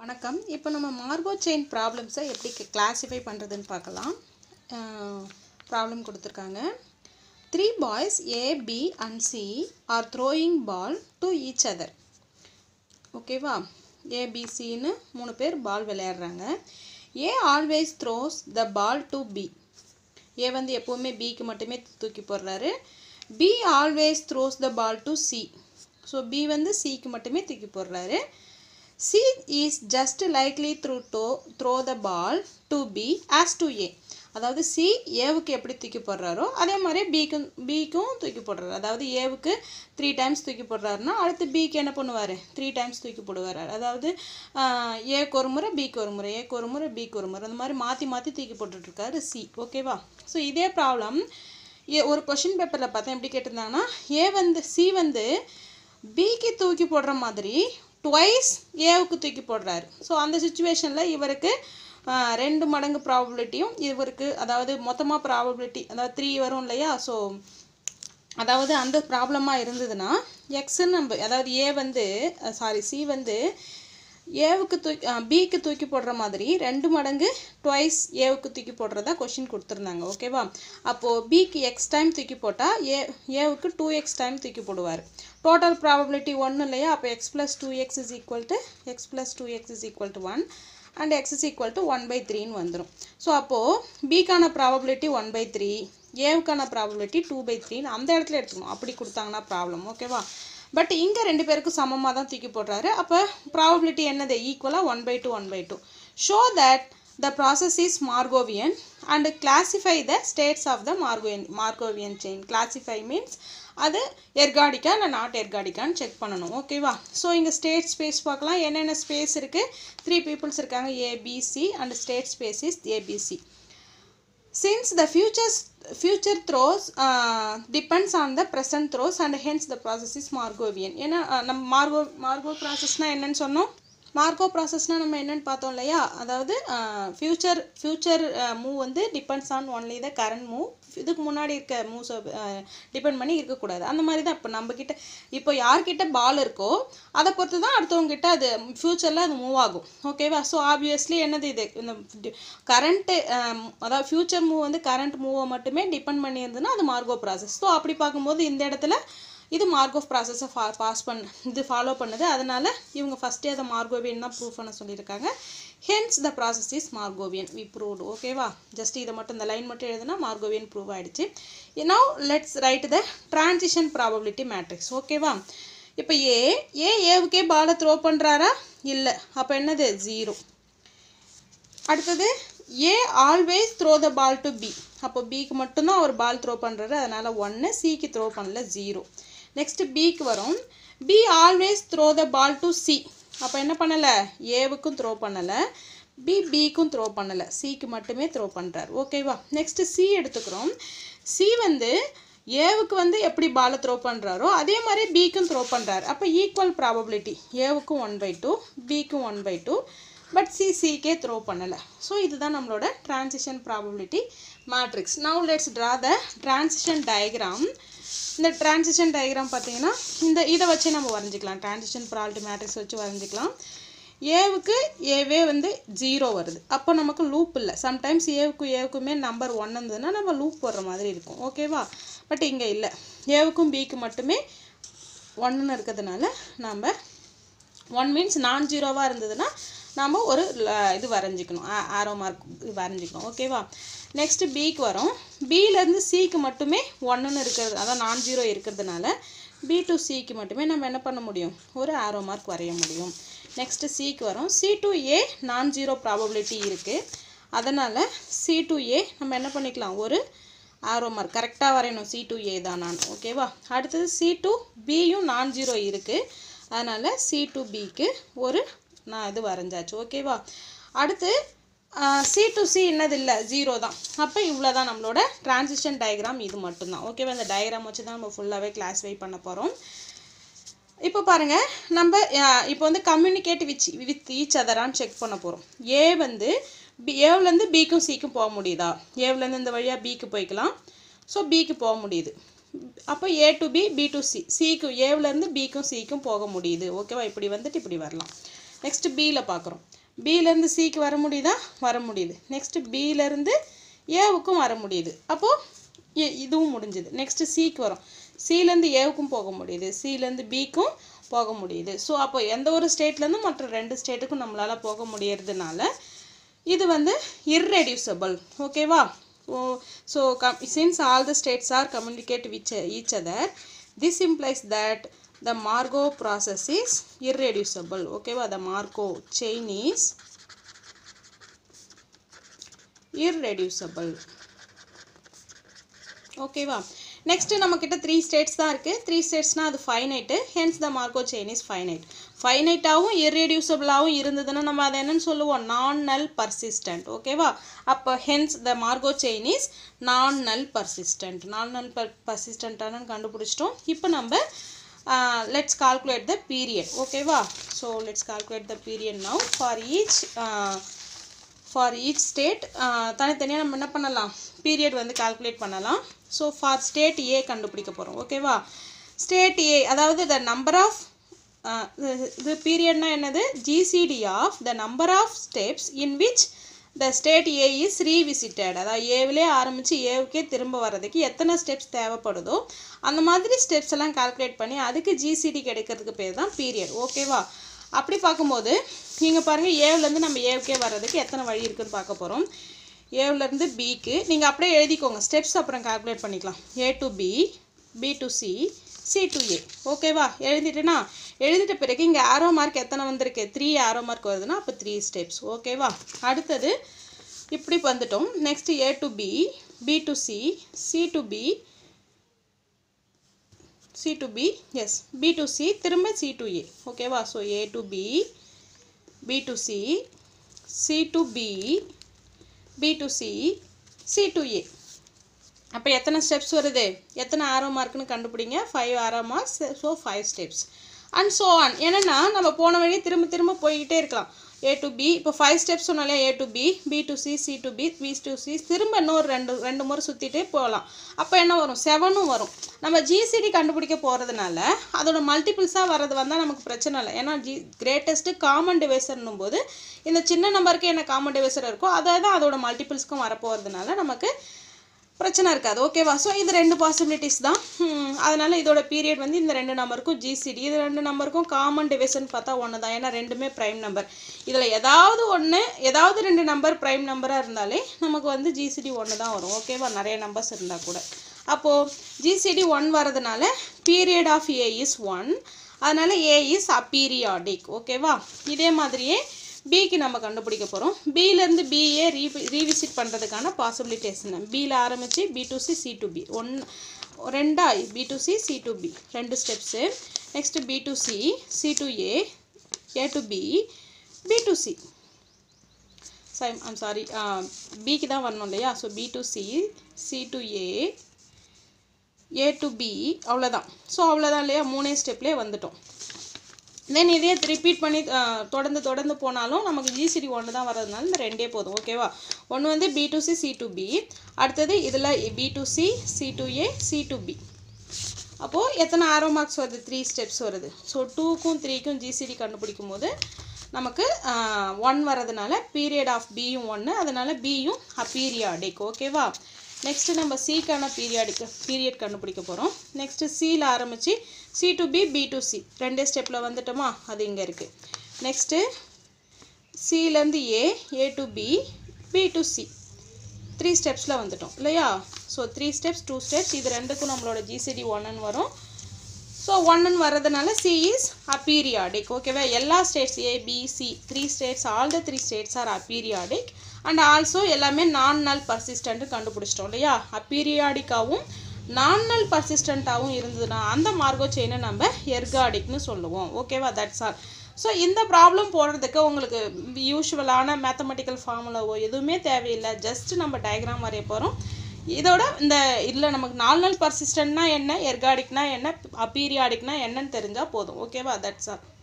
வணக்கம் இப்போ நம்ம மார்கோ செயின் ப்ராப்ளம்ஸை எப்படி கிளாஸிஃபை பண்ணுறதுன்னு பார்க்கலாம் ப்ராப்ளம் கொடுத்துருக்காங்க three boys A B and C are throwing ball to each other ஓகேவா ஏபிசின்னு மூணு பேர் பால் விளையாடுறாங்க A always throws the ball to B A வந்து எப்போவுமே பிக்கு மட்டுமே தூக்கி போடுறாரு B always throws the ball to C so B வந்து சிக்கு மட்டுமே தூக்கி போடுறாரு C is just likely through to throw the ball to B as to A அதாவது சி ஏவுக்கு எப்படி தூக்கி போடுறாரோ அதே மாதிரி பிக்கும் பிக்கும் தூக்கி போடுறாரு அதாவது ஏவுக்கு த்ரீ டைம்ஸ் தூக்கி போடுறாருன்னா அடுத்து பிக்கு என்ன பண்ணுவார் த்ரீ டைம்ஸ் தூக்கி போடுவார் அதாவது ஆஹ், ஏக்கு ஒரு முறை பிக்கு ஒரு முறை ஏக்கு ஒரு முறை பிக்கு ஒரு முறை அந்த மாதிரி மாற்றி மாற்றி தூக்கி போட்டுட்ருக்காரு சி ஓகேவா ஸோ இதே ப்ராப்ளம் ஏ ஒரு கொஷின் பேப்பரில் பார்த்தேன் எப்படி கேட்டிருந்தாங்கன்னா ஏ வந்து சி வந்து பிக்கு தூக்கி போடுற மாதிரி ட்வைஸ் ஏவுக்கு தூக்கி போடுறாரு ஸோ அந்த சுச்சுவேஷனில் இவருக்கு ஆஹ், ரெண்டு மடங்கு ப்ராபபிலிட்டியும் இவருக்கு அதாவது மொத்தமாக ப்ராபபிலிட்டி அதாவது த்ரீ வரும் இல்லையா ஸோ அதாவது அந்த ப்ராப்ளமாக இருந்ததுன்னா எக்ஸ்ன்னு நம்ம அதாவது ஏ வந்து சாரி சி வந்து ஏவுக்கு தூக்கி பிக்கு தூக்கி போடுற மாதிரி ரெண்டு மடங்கு ட்வைஸ் ஏவுக்கு தூக்கி போடுறதா கொஷின் கொடுத்துருந்தாங்க ஓகேவா அப்போது பிக்கு எக்ஸ் டைம் தூக்கி போட்டால் ஏ ஏவுக்கு டூ எக்ஸ் டைம் தூக்கி போடுவார் டோட்டல் ப்ராபபிலிட்டி ஒன்று இல்லையா அப்போ X plus two X is equal to X plus two X is equal to one and X is equal to one by த்ரீன்னு வந்துடும் ஸோ அப்போது பிக்கான ப்ராபபிலிட்டி ஒன் பை த்ரீ ஏவுக்கான ப்ராபபிலிட்டி டூ பை த்ரீன்னு அந்த இடத்துல எடுத்துக்கணும் அப்படி கொடுத்தாங்கன்னா ப்ராப்ளம் ஓகேவா பட் இங்கே ரெண்டு பேருக்கும் சமமாக தான் தூக்கி போடுறாரு அப்போ ப்ராபபிலிட்டி என்னது ஈக்குவலாக one by two one by two show that the process is Markovian and classify the states of the Markovian Markovian chain classify means அது எர்காடிக்கா இல்லை நாட் எர்காடிக்கான்னு செக் பண்ணணும் ஓகேவா ஸோ இங்கே ஸ்டேட் ஸ்பேஸ் பார்க்கலாம் என்னென்ன ஸ்பேஸ் இருக்குது த்ரீ பீப்புள்ஸ் இருக்காங்க A B C and state space is A B C since the future future throws uh, depends on the present throws and hence the process is margovian ஏன்னா அஹ், நம்ம Marco Marco ப்ராசஸ்னால் என்னன்னு சொன்னோம் Marco ப்ராசஸ்னால் நம்ம என்னன்னு பார்த்தோம் இல்லையா அதாவது ஃப்யூச்சர் ஃப்யூச்சர் மூவ் வந்து depends on only the current move இதுக்கு முன்னாடி இருக்க மூவ்ஸை டிபெண்ட் பண்ணி இருக்கக்கூடாது அந்த மாதிரி தான் இப்போ நம்மக்கிட்ட இப்போ யார்கிட்ட பால் இருக்கோ அதை பொறுத்து தான் அடுத்தவங்க கிட்ட அது ஃப்யூச்சரில் அது மூவ் ஆகும் ஓகேவா ஸோ ஆப்வியஸ்லி என்னது இது இந்த கரண்ட்டு அதாவது ஃப்யூச்சர் மூவ் வந்து கரண்ட் மூவை மட்டுமே டிபெண்ட் பண்ணியிருந்ததுன்னா அது மார்கோ ப்ராசஸ் ஸோ அப்படி பார்க்கும்போது இந்த இடத்துல இது மார்கோ ப்ராசஸை ஃபா பாஸ் பண்ண இது ஃபாலோ பண்ணுது அதனால இவங்க ஃபஸ்ட்டே அதை மார்கோவியன் தான் ப்ரூவ் பண்ண சொல்லியிருக்காங்க hence the process is Markovian we proved ஓகேவா ஜஸ்ட் இதை மட்டும் இந்த லைன் மட்டும் எழுதுனா மார்கோவியன் ப்ரூவ் ஆயிடுச்சு now let's write the transition probability matrix ஓகேவா இப்போ ஏ ஏ ஏவுக்கே பாலை த்ரோ பண்ணுறாரா இல்லை அப்போ என்னது ஜீரோ அடுத்தது A always throw the ball to B அப்போ பிக்கு மட்டும்தான் அவர் பால் த்ரோ பண்ணுறாரு அதனால் ஒன்று சிக்கு த்ரோ பண்ணல ஜீரோ நெக்ஸ்ட்டு பிக்கு வரும் B always throw the ball to C அப்போ என்ன பண்ணலை ஏவுக்கும் த்ரோ பண்ணலை பி பிக்கும் த்ரோ பண்ணலை சிக்கு மட்டுமே த்ரோ பண்ணுறாரு ஓகேவா நெக்ஸ்ட்டு சி எடுத்துக்கிறோம் சி வந்து ஏவுக்கு வந்து எப்படி பாலை த்ரோ பண்ணுறாரோ அதே மாதிரி பிக்கும் த்ரோ பண்ணுறாரு அப்போ ஈக்குவல் ப்ராபபிலிட்டி ஏவுக்கும் ஒன் பை டூ பிக்கும் one by two but C சிக்கே த்ரோ பண்ணலை ஸோ இதுதான் நம்மளோட transition probability matrix now let's draw the transition diagram இந்த டிரான்சிஷன் டயக்ராம் பார்த்தீங்கன்னா இந்த இதை வச்சு நம்ம வரைஞ்சிக்கலாம் டிரான்சிஷன் ப்ராபபிலிட்டி மேட்ரிக்ஸ் வச்சு வரைஞ்சிக்கலாம் ஏவுக்கு ஏவே வந்து ஜீரோ வருது அப்போ நமக்கு லூப் இல்லை சம்டைம்ஸ் ஏவுக்கும் ஏவுக்குமே நம்பர் ஒன் இருந்ததுன்னா நம்ம லூப் போடுற மாதிரி இருக்கும் ஓகேவா பட் இங்கே இல்லை ஏவுக்கும் பிக்கு மட்டுமே ஒன்றுன்னு இருக்கிறதுனால நம்ம ஒன் மீன்ஸ் நான் ஜீரோவாக இருந்ததுன்னா நாம் ஒரு ல- இது வரைஞ்சிக்கணும் ஆரோ மார்க் வரைஞ்சிக்கணும் ஓகேவா நெக்ஸ்ட்டு பிக்கு வரும் பியிலேருந்து சிக்கு மட்டுமே ஒன்றுன்னு இருக்கிறது அதான் நான் ஜீரோ இருக்கிறதுனால பி டு சிக்கு மட்டுமே நம்ம என்ன பண்ண முடியும் ஒரு ஆரோ மார்க் வரைய முடியும் நெக்ஸ்ட்டு சிக்கு வரும் சி டு ஏ நான் ஜீரோ ப்ராபபிலிட்டி இருக்குது அதனால் சி டு ஏ நம்ம என்ன பண்ணிக்கலாம் ஒரு ஆரோ மார்க் கரெக்டாக வரையணும் சி டு ஏ தான் நான் ஓகேவா அடுத்தது சி டு பியும் நான் ஜீரோ இருக்குது அதனால் சி டு பிக்கு ஒரு நான் இது வரைஞ்சாச்சு ஓகேவா அடுத்து சி டு சி என்னது இல்லை ஜீரோ தான் அப்போ இவ்வளோ தான் நம்மளோட டிரான்சிஷன் டயக்ராம் இது மட்டும்தான் ஓகேவா இந்த டயக்ராம் வச்சு தான் நம்ம ஃபுல்லாகவே கிளாஸிஃபை பண்ண போகிறோம் இப்போ பாருங்க நம்ம அஹ், இப்போ வந்து கம்யூனிகேட் விச் வித் ஈச் அதரான்னு செக் பண்ண போகிறோம் ஏ வந்து பி ஏவுலேருந்து பிக்கும் சிக்கும் போக முடியுதா ஏவுலேருந்து இந்த வழியாக பிக்கு போய்க்கலாம் ஸோ பிக்கு போக முடியுது அப்போ A to B B to C சிக்கு ஏவுலேருந்து பிக்கும் சிக்கும் போக முடியுது ஓகேவா இப்படி வந்துட்டு இப்படி வரலாம் நெக்ஸ்ட் பியில் பார்க்குறோம் பியிலேருந்து சிக்கு வர முடியுதா வர முடியுது நெக்ஸ்ட்டு பியிலேருந்து ஏவுக்கும் வர முடியுது அப்போது இதுவும் முடிஞ்சுது நெக்ஸ்ட்டு சிக்கு வரும் சிலேருந்து ஏவுக்கும் போக முடியுது சிலேருந்து பிக்கும் போக முடியுது ஸோ அப்போ எந்த ஒரு ஸ்டேட்லேருந்து மற்ற ரெண்டு ஸ்டேட்டுக்கும் நம்மளால் போக முடியறதுனால இது வந்து irreducible ஓகேவா oh so come since all the states are communicate which each other this implies that the margo process is irreducible ஓகேவா the margo chain is irreducible ஓகேவா நெக்ஸ்ட்டு நம்மக்கிட்ட த்ரீ ஸ்டேட்ஸ் தான் இருக்குது த்ரீ ஸ்டேட்ஸ்னால் அது finite hence the Markov chain is finite ஃபைனைட்டாகவும் இர்ரெடியூசபிளாகவும் இருந்ததுன்னா நம்ம அதை என்னன்னு சொல்லுவோம் நான் நல் பர்சிஸ்டன்ட் ஓகேவா அப்போ hence the Markov chain is non null persistent நான் நல் பர் பர்சிஸ்டண்ட்டானு கண்டுபிடிச்சிட்டோம் இப்போ நம்ம லெட்ஸ் கால்குலேட் த பீரியட் ஓகேவா so let's calculate the period now for each for each state தனித்தனியாக நம்ம என்ன பண்ணலாம் பீரியட் வந்து கால்குலேட் பண்ணலாம் ஸோ ஃபார் ஸ்டேட் ஏ கண்டுபிடிக்க போகிறோம் ஓகேவா ஸ்டேட் ஏ அதாவது த நம்பர் ஆஃப் இது பீரியட்னா என்னது G C D of the number of steps in which the state A is revisited அதாவது ஏவிலே ஆரம்பித்து ஏவுக்கே திரும்ப வர்றதுக்கு எத்தனை ஸ்டெப்ஸ் தேவைப்படுதோ அந்த மாதிரி ஸ்டெப்ஸ் எல்லாம் கால்குலேட் பண்ணி அதுக்கு ஜிசிடி கிடைக்கிறதுக்கு பேர் தான் பீரியட் ஓகேவா அப்படி பார்க்கும்போது நீங்கள் பாருங்கள் ஏவுலேருந்து நம்ம ஏவுக்கே வர்றதுக்கு எத்தனை வழி இருக்குன்னு பார்க்க போகிறோம் ஏவுலேருந்து பிக்கு நீங்கள் அப்படியே எழுதிக்கோங்க ஸ்டெப்ஸ் அப்புறம் கால்குலேட் பண்ணிக்கலாம் A to B B to C C to A ஓகேவா எழுதிட்டேனா எழுதிட்ட பிறகு இங்கே ஆரோ மார்க் எத்தனை வந்திருக்கு த்ரீ ஆரோ மார்க் வருதுன்னா அப்போ த்ரீ ஸ்டெப்ஸ் ஓகேவா அடுத்தது இப்படி வந்துட்டோம் next A to B B to C C to B C to B yes B to C திரும்ப சி டு ஏ ஓகேவா so A to B B to C C to B B to C C to A அப்போ எத்தனை steps வருது எத்தனை arrow மார்க்னு கண்டுபிடிங்க five arrow marks so five steps and so on என்னென்னா நம்ம போன வழி திரும்ப திரும்ப போய்கிட்டே இருக்கலாம் ஏ டு பி இப்போ ஃபைவ் ஸ்டெப்ஸ் சொன்னாலே A to B B to C C to B B to C திரும்ப இன்னொரு ரெண்டு ரெண்டு முறை சுற்றிட்டே போகலாம் அப்போ என்ன வரும் செவனும் வரும் நம்ம ஜிசிடி கண்டுபிடிக்க போகிறதுனால அதோட மல்டிபிள்ஸாக வர்றது வந்தால் நமக்கு பிரச்சனை இல்லை ஏன்னா ஜி கிரேட்டஸ்ட்டு காமன் டிவைசர்னும் போது இந்த சின்ன நம்பருக்கு என்ன காமன் டிவைசர் இருக்கோ அதை தான் அதோட மல்டிபிள்ஸ்க்கும் வரப்போகிறதுனால நமக்கு பிரச்சனை இருக்காது ஓகேவா ஸோ இது ரெண்டு பாசிபிலிட்டிஸ் தான் அதனால் இதோட பீரியட் வந்து இந்த ரெண்டு நம்பருக்கும் ஜிசிடி இது ரெண்டு நம்பருக்கும் காமன் டிவிஷன் பார்த்தா ஒன்று தான் ஏன்னா ரெண்டுமே ப்ரைம் நம்பர் இதில் ஏதாவது ஒன்று ஏதாவது ரெண்டு நம்பர் ப்ரைம் நம்பராக இருந்தாலே நமக்கு வந்து ஜிசிடி ஒன்று தான் வரும் ஓகேவா நிறைய நம்பர்ஸ் இருந்தால் கூட அப்போது ஜிசிடி ஒன் வரதுனால period of A is one அதனால் ஏ இஸ் அப்பீரியாடிக் ஓகேவா இதே மாதிரியே பிக்கு நம்ம கண்டுபிடிக்க போகிறோம் பியிலேருந்து பிஏ ரீ ரீவிசிட் பண்ணுறதுக்கான பாசிபிலிட்டிஸ் என்ன பியில் ஆரம்பித்து B to C C to B one ரெண்டா B to C C to B ரெண்டு steps next B to C C to A A to B B to C sorry I'm sorry பிக்கு தான் வரணும் இல்லையா so B to C C to A A to B அவ்வளோதான் so அவ்வளோதான் இல்லையா மூணே ஸ்டெப்லேயே வந்துட்டோம் தென் இதே ரிப்பீட் பண்ணி அஹ், தொடர்ந்து தொடர்ந்து போனாலும் நமக்கு ஜிசிடி ஒன்று தான் வர்றதுனால இந்த ரெண்டே போதும் ஓகேவா ஒன்று வந்து B to C C to B அடுத்தது இதில் B to C C to A C to B அப்போது எத்தனை ஆரோ மார்க்ஸ் வருது த்ரீ ஸ்டெப்ஸ் வருது ஸோ டூக்கும் த்ரீக்கும் ஜிசிடி கண்டுபிடிக்கும் போது நமக்கு ஒன் வரதுனால பீரியட் ஆஃப் பியும் ஒன்று அதனால் பியும் அப்பீரியாடிக் ஓகேவா நெக்ஸ்ட்டு நம்ம சிக்கான பீரியாடிக் பீரியட் கண்டுபிடிக்க போகிறோம் நெக்ஸ்ட்டு சியில் ஆரம்பித்து C to B B to C ரெண்டே ஸ்டெப்பில் வந்துட்டோமா அது இங்கே இருக்குது நெக்ஸ்ட்டு சிலேருந்து A A to B B to C three ஸ்டெப்ஸில் வந்துட்டோம் இல்லையா so three steps two steps இது ரெண்டுக்கும் நம்மளோட ஜிசிடி ஒன்னு வரும் ஸோ ஒன்னு வர்றதுனால சி இஸ் அப்பீரியாடிக் ஓகேவா எல்லா states A B C three states all the three states are aperiodic and also எல்லாமே நான் நல் பர்சிஸ்டன்ட் கண்டுபிடிச்சிட்டோம் இல்லையா அப்பீரியாடிக்காகவும் நான் நல் பர்சிஸ்டண்ட்டாகவும் இருந்ததுன்னா அந்த மார்கோ செயினை நம்ம எர்காடிக்னு சொல்லுவோம் ஓகேவா தட்ஸ் ஆல் ஸோ இந்த ப்ராப்ளம் போடுறதுக்கு உங்களுக்கு யூஷுவலான மேத்தமெட்டிக்கல் ஃபார்முலாவோ எதுவுமே தேவையில்லை ஜஸ்ட் நம்ம டயக்ராம் வரைய போகிறோம் இதோட இந்த இதில் நமக்கு நாலு நாள் பர்சிஸ்டன்ட்னா என்ன எர்காடிக்னா என்ன அப்பீரியாடிக்னா என்னன்னு தெரிஞ்சால் போதும் ஓகேவா தட்ஸ் ஆல்